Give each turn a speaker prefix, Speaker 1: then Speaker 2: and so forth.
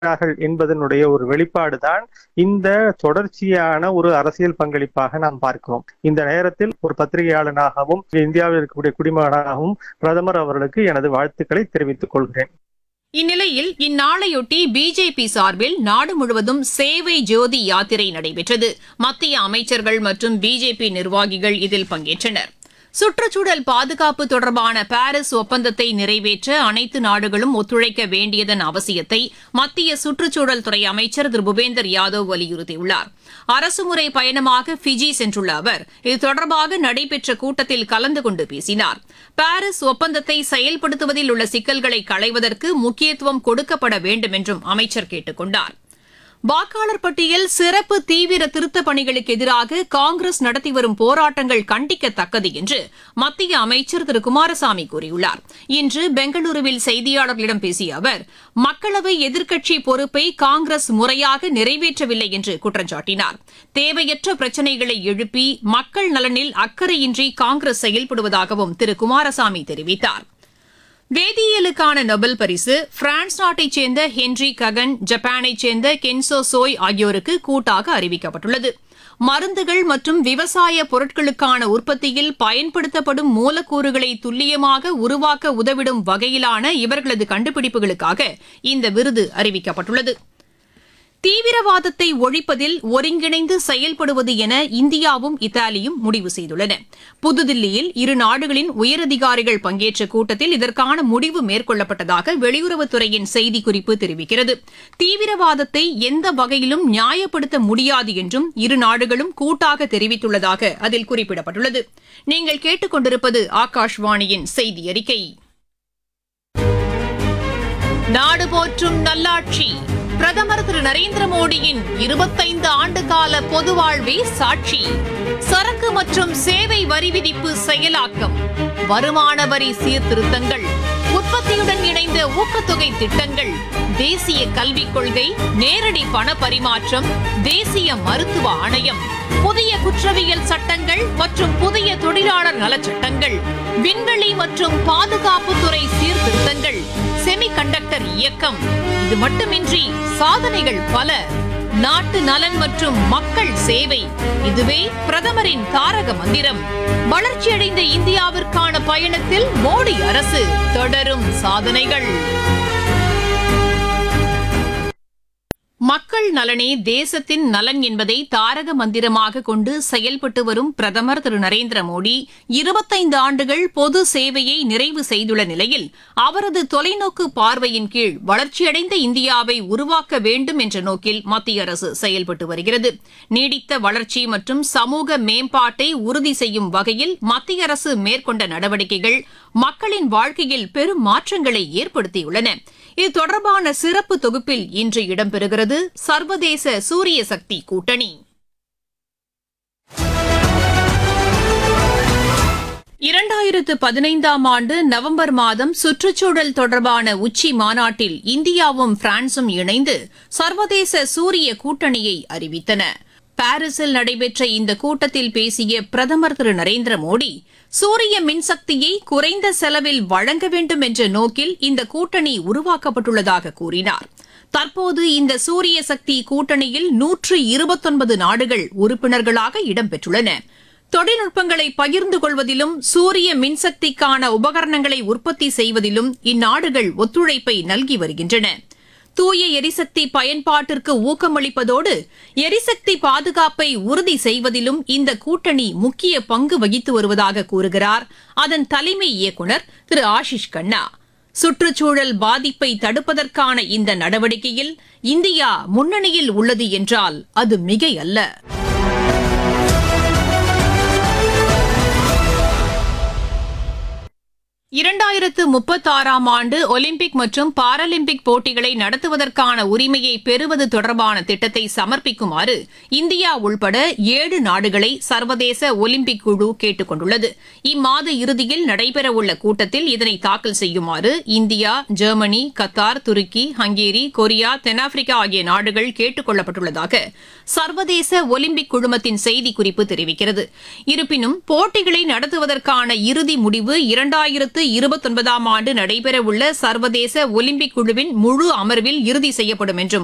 Speaker 1: இருக்கிறார்கள் என்பதனுடைய ஒரு வெளிப்பாடுதான் இந்த தொடர்ச்சியான ஒரு அரசியல் பங்களிப்பாக நாம் பார்க்கிறோம் இந்த நேரத்தில் ஒரு பத்திரிகையாளனாகவும் இந்தியாவில் இருக்கக்கூடிய குடிமகனாகவும் பிரதமர் அவர்களுக்கு எனது வாழ்த்துக்களை தெரிவித்துக் கொள்கிறேன்
Speaker 2: இந்நிலையில் இந்நாளையொட்டி பிஜேபி சார்பில் நாடு முழுவதும் சேவை ஜோதி யாத்திரை நடைபெற்றது மத்திய அமைச்சர்கள் மற்றும் பிஜேபி நிர்வாகிகள் இதில் பங்கேற்றனர் சுற்றுச்சூழல் பாதுகாப்பு தொடர்பான பாரிஸ் ஒப்பந்தத்தை நிறைவேற்ற அனைத்து நாடுகளும் ஒத்துழைக்க வேண்டியதன் அவசியத்தை மத்திய சுற்றுச்சூழல் துறை அமைச்சர் திரு பூபேந்தர் யாதவ் வலியுறுத்தியுள்ளார் அரசுமுறை பயணமாக ஃபிஜி சென்றுள்ள அவர் இது தொடர்பாக நடைபெற்ற கூட்டத்தில் கலந்து கொண்டு பேசினார் பாரிஸ் ஒப்பந்தத்தை செயல்படுத்துவதில் உள்ள சிக்கல்களை களைவதற்கு முக்கியத்துவம் கொடுக்கப்பட வேண்டும் என்றும் அமைச்சர் கேட்டுக் கொண்டார் வாக்காளர் பட்டியல் சிறப்பு தீவிர திருத்தப் பணிகளுக்கு எதிராக காங்கிரஸ் நடத்தி வரும் போராட்டங்கள் கண்டிக்கத்தக்கது என்று மத்திய அமைச்சர் திரு குமாரசாமி கூறியுள்ளார் இன்று பெங்களூருவில் செய்தியாளர்களிடம் பேசிய அவர் மக்களவை எதிர்க்கட்சி பொறுப்பை காங்கிரஸ் முறையாக நிறைவேற்றவில்லை என்று குற்றம் சாட்டினார் தேவையற்ற பிரச்சினைகளை எழுப்பி மக்கள் நலனில் அக்கறையின்றி காங்கிரஸ் செயல்படுவதாகவும் திரு குமாரசாமி தெரிவித்தார் வேதியியலுக்கான நொபல் பரிசு பிரான்ஸ் நாட்டைச் சேர்ந்த ஹென்றி ககன் ஜப்பானைச் சேர்ந்த கென்சோ சோய் ஆகியோருக்கு கூட்டாக அறிவிக்கப்பட்டுள்ளது மருந்துகள் மற்றும் விவசாய பொருட்களுக்கான உற்பத்தியில் பயன்படுத்தப்படும் மூலக்கூறுகளை துல்லியமாக உருவாக்க உதவிடும் வகையிலான இவர்களது கண்டுபிடிப்புகளுக்காக இந்த விருது அறிவிக்கப்பட்டுள்ளது தீவிரவாதத்தை ஒழிப்பதில் ஒருங்கிணைந்து செயல்படுவது என இந்தியாவும் இத்தாலியும் முடிவு செய்துள்ளன புதுதில்லியில் இரு நாடுகளின் உயரதிகாரிகள் பங்கேற்ற கூட்டத்தில் இதற்கான முடிவு மேற்கொள்ளப்பட்டதாக வெளியுறவுத்துறையின் செய்திக்குறிப்பு தெரிவிக்கிறது தீவிரவாதத்தை எந்த வகையிலும் நியாயப்படுத்த முடியாது என்றும் இரு நாடுகளும் கூட்டாக தெரிவித்துள்ளதாக அதில் குறிப்பிடப்பட்டுள்ளது நீங்கள் கேட்டுக்கொண்டிருப்பது ஆகாஷ்வாணியின் செய்தி அறிக்கை நாடு போற்றும் நல்லாட்சி பிரதமர் திரு நரேந்திர மோடியின் இருபத்தைந்து ஆண்டு கால பொது வாழ்வே சாட்சி சரக்கு மற்றும் சேவை வரி விதிப்பு செயலாக்கம் வருமான வரி சீர்திருத்தங்கள் உற்பத்தியுடன் இணைந்த ஊக்கத்தொகை திட்டங்கள் தேசிய கல்விக் கொள்கை நேரடி பண பரிமாற்றம் தேசிய மருத்துவ ஆணையம் புதிய குற்றவியல் சட்டங்கள் மற்றும் புதிய தொழிலாளர் நலச்சட்டங்கள் விண்வெளி மற்றும் பாதுகாப்புத்துறை சீர்திருத்தங்கள் செமிகண்டக்டர் இயக்கம் இது மட்டுமின்றி சாதனைகள் பல நாட்டு நலன் மற்றும் மக்கள் சேவை இதுவே பிரதமரின் தாரக மந்திரம் வளர்ச்சியடைந்த இந்தியாவிற்கான பயணத்தில் மோடி அரசு தொடரும் சாதனைகள் மக்கள் நலனே தேசத்தின் நலன் என்பதை தாரக மந்திரமாக கொண்டு செயல்பட்டு வரும் பிரதமர் திரு நரேந்திர மோடி இருபத்தைந்து ஆண்டுகள் பொது சேவையை நிறைவு செய்துள்ள நிலையில் அவரது தொலைநோக்கு பார்வையின் கீழ் வளர்ச்சியடைந்த இந்தியாவை உருவாக்க வேண்டும் என்ற நோக்கில் மத்திய அரசு செயல்பட்டு வருகிறது நீடித்த வளர்ச்சி மற்றும் சமூக மேம்பாட்டை உறுதி செய்யும் வகையில் மத்திய அரசு மேற்கொண்ட நடவடிக்கைகள் மக்களின் வாழ்க்கையில் பெரும் மாற்றங்களை ஏற்படுத்தியுள்ளன இது தொடர்பான சிறப்பு தொகுப்பில் இன்று இடம்பெறுகிறது சர்வதேச சூரிய சக்தி கூட்டணி இரண்டாயிரத்து பதினைந்தாம் ஆண்டு நவம்பர் மாதம் சுற்றுச்சூழல் தொடர்பான உச்சி மாநாட்டில் இந்தியாவும் பிரான்சும் இணைந்து சர்வதேச சூரிய கூட்டணியை அறிவித்தன பாரிஸில் நடைபெற்ற இந்த கூட்டத்தில் பேசிய பிரதமர் திரு நரேந்திர மோடி சூரிய மின்சக்தியை குறைந்த செலவில் வழங்க வேண்டும் என்ற நோக்கில் இந்த கூட்டணி உருவாக்கப்பட்டுள்ளதாக கூறினார் தற்போது இந்த சூரிய சக்தி கூட்டணியில் நூற்று இருபத்தொன்பது நாடுகள் உறுப்பினர்களாக இடம்பெற்றுள்ளன தொழில்நுட்பங்களை பகிர்ந்து கொள்வதிலும் சூரிய மின்சக்திக்கான உபகரணங்களை உற்பத்தி செய்வதிலும் இந்நாடுகள் ஒத்துழைப்பை நல்கி வருகின்றன தூய எரிசக்தி பயன்பாட்டிற்கு ஊக்கமளிப்பதோடு எரிசக்தி பாதுகாப்பை உறுதி செய்வதிலும் இந்த கூட்டணி முக்கிய பங்கு வகித்து வருவதாக கூறுகிறார் அதன் தலைமை இயக்குநர் திரு ஆஷிஷ் கண்ணா சுற்றுச்சூழல் பாதிப்பை தடுப்பதற்கான இந்த நடவடிக்கையில் இந்தியா முன்னணியில் உள்ளது என்றால் அது மிகையல்ல இரண்டாயிரத்து முப்பத்தாறாம் ஆண்டு ஒலிம்பிக் மற்றும் பாராலிம்பிக் போட்டிகளை நடத்துவதற்கான உரிமையை பெறுவது தொடர்பான திட்டத்தை சமர்ப்பிக்குமாறு இந்தியா உள்பட ஏழு நாடுகளை சர்வதேச ஒலிம்பிக் குழு கேட்டுக் கொண்டுள்ளது இம்மாத இறுதியில் நடைபெறவுள்ள கூட்டத்தில் இதனை தாக்கல் செய்யுமாறு இந்தியா ஜெர்மனி கத்தார் துருக்கி ஹங்கேரி கொரியா தென்னாப்பிரிக்கா ஆகிய நாடுகள் கேட்டுக் கொள்ளப்பட்டுள்ளதாக சர்வதேச ஒலிம்பிக் குழுமத்தின் செய்திக்குறிப்பு தெரிவிக்கிறது இருப்பினும் போட்டிகளை நடத்துவதற்கான இறுதி முடிவு இரண்டாயிரத்து இரண்டாயிரத்து இருபத்தொன்பதாம் ஆண்டு நடைபெறவுள்ள சர்வதேச ஒலிம்பிக் குழுவின் முழு அமர்வில் இறுதி செய்யப்படும் என்றும்